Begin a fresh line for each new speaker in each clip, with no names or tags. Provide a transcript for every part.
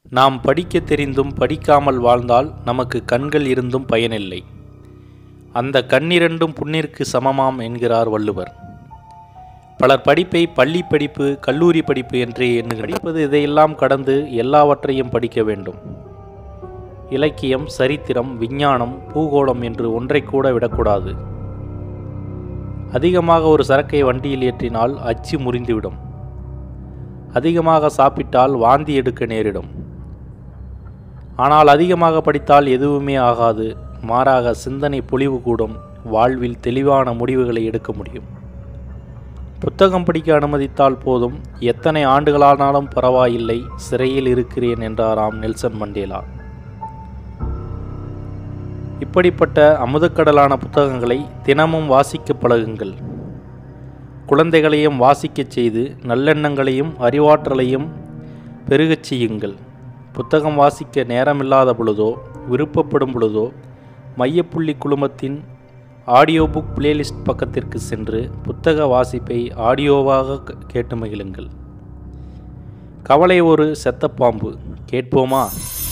நாம் படிக்கத் தெரிந்தும் படிக்காமல் வாழ்ந்தால் நமக்கு கண்கள் இருந்தும் பயனில்லை அந்த கண்ணிரண்டும் புண்ணிற்கு சமமாம் என்கிறார் வள்ளுவர் பலர் படிப்பை பள்ளி படிப்பு கல்லூரி படிப்பு என்றே எண்ணுகிறார் படிப்பது இதையெல்லாம் கடந்து எல்லாவற்றையும் படிக்க வேண்டும் இலக்கியம் சரித்திரம் விஞ்ஞானம் பூகோளம் என்று ஒன்றை கூட விடக்கூடாது அதிகமாக ஒரு சரக்கை வண்டியில் ஏற்றினால் அச்சு முறிந்துவிடும் அதிகமாக சாப்பிட்டால் வாந்தி எடுக்க நேரிடும் ஆனால் அதிகமாக படித்தால் எதுவுமே ஆகாது மாறாக சிந்தனை பொலிவு கூடும் வாழ்வில் தெளிவான முடிவுகளை எடுக்க முடியும் புத்தகம் படிக்க அனுமதித்தால் போதும் எத்தனை ஆண்டுகளானாலும் பரவாயில்லை சிறையில் இருக்கிறேன் என்றாராம் நெல்சன் மண்டேலா இப்படிப்பட்ட அமுதக்கடலான புத்தகங்களை தினமும் வாசிக்க பழகுங்கள் குழந்தைகளையும் வாசிக்கச் செய்து நல்லெண்ணங்களையும் அறிவாற்றலையும் பெருகச் செய்யுங்கள் புத்தகம் வாசிக்க நேரமில்லாத பொழுதோ விருப்பப்படும் பொழுதோ மையப்புள்ளி குழுமத்தின் ஆடியோ புக் பிளேலிஸ்ட் பக்கத்திற்கு சென்று புத்தக வாசிப்பை ஆடியோவாக க- கேட்டு மகிழுங்கள் கவலை ஒரு செத்த பாம்பு கேட்போமா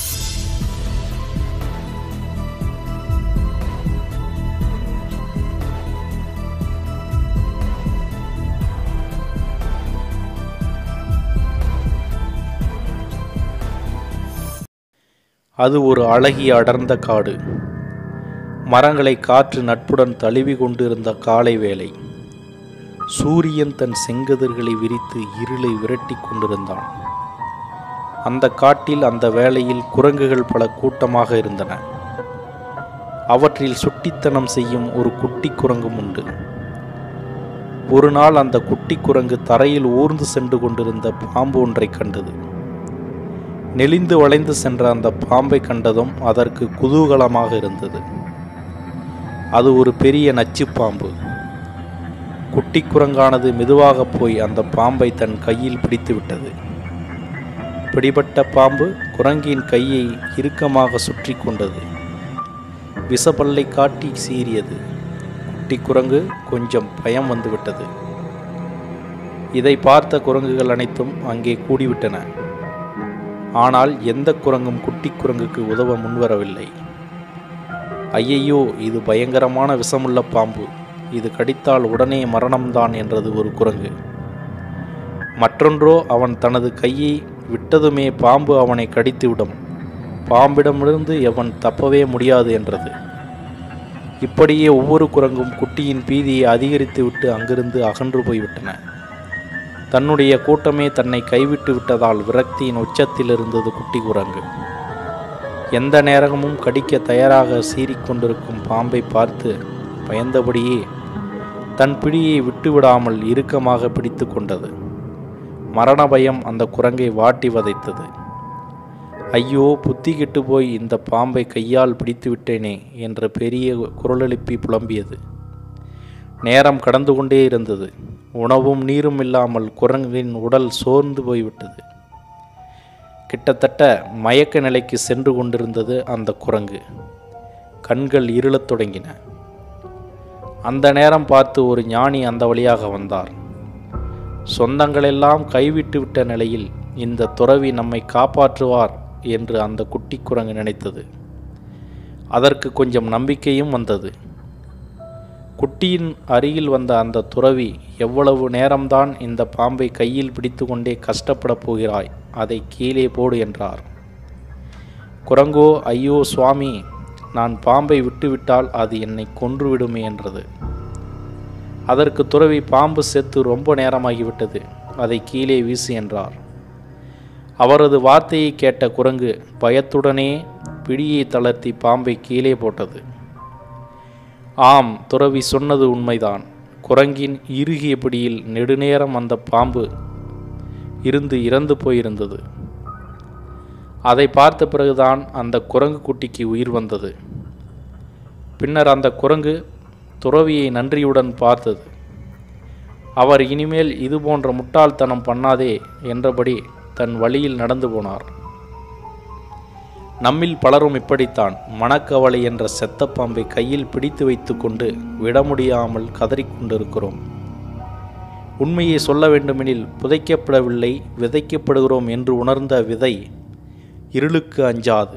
அது ஒரு அழகிய அடர்ந்த காடு மரங்களை காற்று நட்புடன் தழுவி கொண்டிருந்த காலை வேளை சூரியன் தன் செங்கதிர்களை விரித்து இருளை விரட்டி கொண்டிருந்தான் அந்த காட்டில் அந்த வேளையில் குரங்குகள் பல கூட்டமாக இருந்தன அவற்றில் சுட்டித்தனம் செய்யும் ஒரு குட்டி குரங்கும் உண்டு ஒரு நாள் அந்த குட்டி குரங்கு தரையில் ஊர்ந்து சென்று கொண்டிருந்த பாம்பு ஒன்றை கண்டது நெளிந்து வளைந்து சென்ற அந்த பாம்பை கண்டதும் அதற்கு குதூகலமாக இருந்தது அது ஒரு பெரிய நச்சுப் பாம்பு குட்டி குரங்கானது மெதுவாக போய் அந்த பாம்பை தன் கையில் பிடித்து விட்டது பிடிபட்ட பாம்பு குரங்கின் கையை இறுக்கமாக சுற்றி கொண்டது விஷப்பல்லை காட்டி சீறியது குட்டி குரங்கு கொஞ்சம் பயம் வந்துவிட்டது இதை பார்த்த குரங்குகள் அனைத்தும் அங்கே கூடிவிட்டன ஆனால் எந்த குரங்கும் குட்டி குரங்குக்கு உதவ முன்வரவில்லை ஐயையோ இது பயங்கரமான விஷமுள்ள பாம்பு இது கடித்தால் உடனே மரணம்தான் என்றது ஒரு குரங்கு மற்றொன்றோ அவன் தனது கையை விட்டதுமே பாம்பு அவனை கடித்துவிடும் பாம்பிடமிருந்து எவன் தப்பவே முடியாது என்றது இப்படியே ஒவ்வொரு குரங்கும் குட்டியின் பீதியை அதிகரித்துவிட்டு அங்கிருந்து அகன்று போய்விட்டன தன்னுடைய கூட்டமே தன்னை கைவிட்டு விட்டதால் விரக்தியின் உச்சத்தில் இருந்தது குட்டி குரங்கு எந்த நேரமும் கடிக்க தயாராக சீறிக்கொண்டிருக்கும் பாம்பை பார்த்து பயந்தபடியே தன் பிடியை விட்டுவிடாமல் இறுக்கமாக பிடித்து கொண்டது மரண பயம் அந்த குரங்கை வாட்டி வதைத்தது ஐயோ புத்தி கெட்டு போய் இந்த பாம்பை கையால் பிடித்து விட்டேனே என்ற பெரிய குரலெழுப்பி புலம்பியது நேரம் கடந்து கொண்டே இருந்தது உணவும் நீரும் இல்லாமல் குரங்கின் உடல் சோர்ந்து போய்விட்டது கிட்டத்தட்ட மயக்க நிலைக்கு சென்று கொண்டிருந்தது அந்த குரங்கு கண்கள் இருளத் தொடங்கின அந்த நேரம் பார்த்து ஒரு ஞானி அந்த வழியாக வந்தார் சொந்தங்களெல்லாம் கைவிட்டு விட்ட நிலையில் இந்த துறவி நம்மை காப்பாற்றுவார் என்று அந்த குட்டி குரங்கு நினைத்தது அதற்கு கொஞ்சம் நம்பிக்கையும் வந்தது குட்டியின் அருகில் வந்த அந்த துறவி எவ்வளவு நேரம்தான் இந்த பாம்பை கையில் பிடித்துக்கொண்டே கஷ்டப்படப் போகிறாய் அதை கீழே போடு என்றார் குரங்கோ ஐயோ சுவாமி நான் பாம்பை விட்டுவிட்டால் அது என்னை கொன்றுவிடுமே என்றது அதற்கு துறவி பாம்பு செத்து ரொம்ப நேரமாகிவிட்டது அதை கீழே வீசு என்றார் அவரது வார்த்தையை கேட்ட குரங்கு பயத்துடனே பிடியை தளர்த்தி பாம்பை கீழே போட்டது ஆம் துறவி சொன்னது உண்மைதான் குரங்கின் இறுகிய பிடியில் நெடுநேரம் அந்த பாம்பு இருந்து இறந்து போயிருந்தது அதை பார்த்த பிறகுதான் அந்த குரங்கு குட்டிக்கு உயிர் வந்தது பின்னர் அந்த குரங்கு துறவியை நன்றியுடன் பார்த்தது அவர் இனிமேல் இது போன்ற முட்டாள்தனம் பண்ணாதே என்றபடி தன் வழியில் நடந்து போனார் நம்மில் பலரும் இப்படித்தான் மனக்கவலை என்ற செத்த பாம்பை கையில் பிடித்து வைத்துக்கொண்டு விட முடியாமல் கதறிக்கொண்டிருக்கிறோம் உண்மையை சொல்ல வேண்டுமெனில் புதைக்கப்படவில்லை விதைக்கப்படுகிறோம் என்று உணர்ந்த விதை இருளுக்கு அஞ்சாது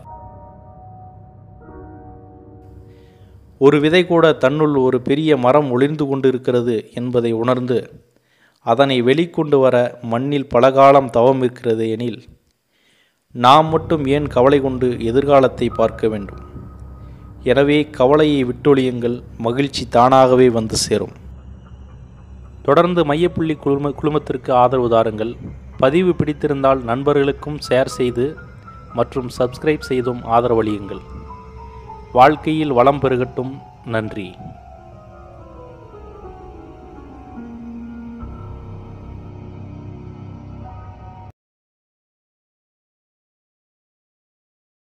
ஒரு விதை கூட தன்னுள் ஒரு பெரிய மரம் ஒளிர்ந்து கொண்டிருக்கிறது என்பதை உணர்ந்து அதனை வெளிக்கொண்டு வர மண்ணில் பலகாலம் தவம் இருக்கிறது எனில் நாம் மட்டும் ஏன் கவலை கொண்டு எதிர்காலத்தை பார்க்க வேண்டும் எனவே கவலையை விட்டொழியுங்கள் மகிழ்ச்சி தானாகவே வந்து சேரும் தொடர்ந்து மையப்புள்ளி குழும குழுமத்திற்கு ஆதரவு தாருங்கள் பதிவு பிடித்திருந்தால் நண்பர்களுக்கும் ஷேர் செய்து மற்றும் சப்ஸ்கிரைப் செய்தும் ஆதரவளியுங்கள் வாழ்க்கையில் வளம் பெருகட்டும் நன்றி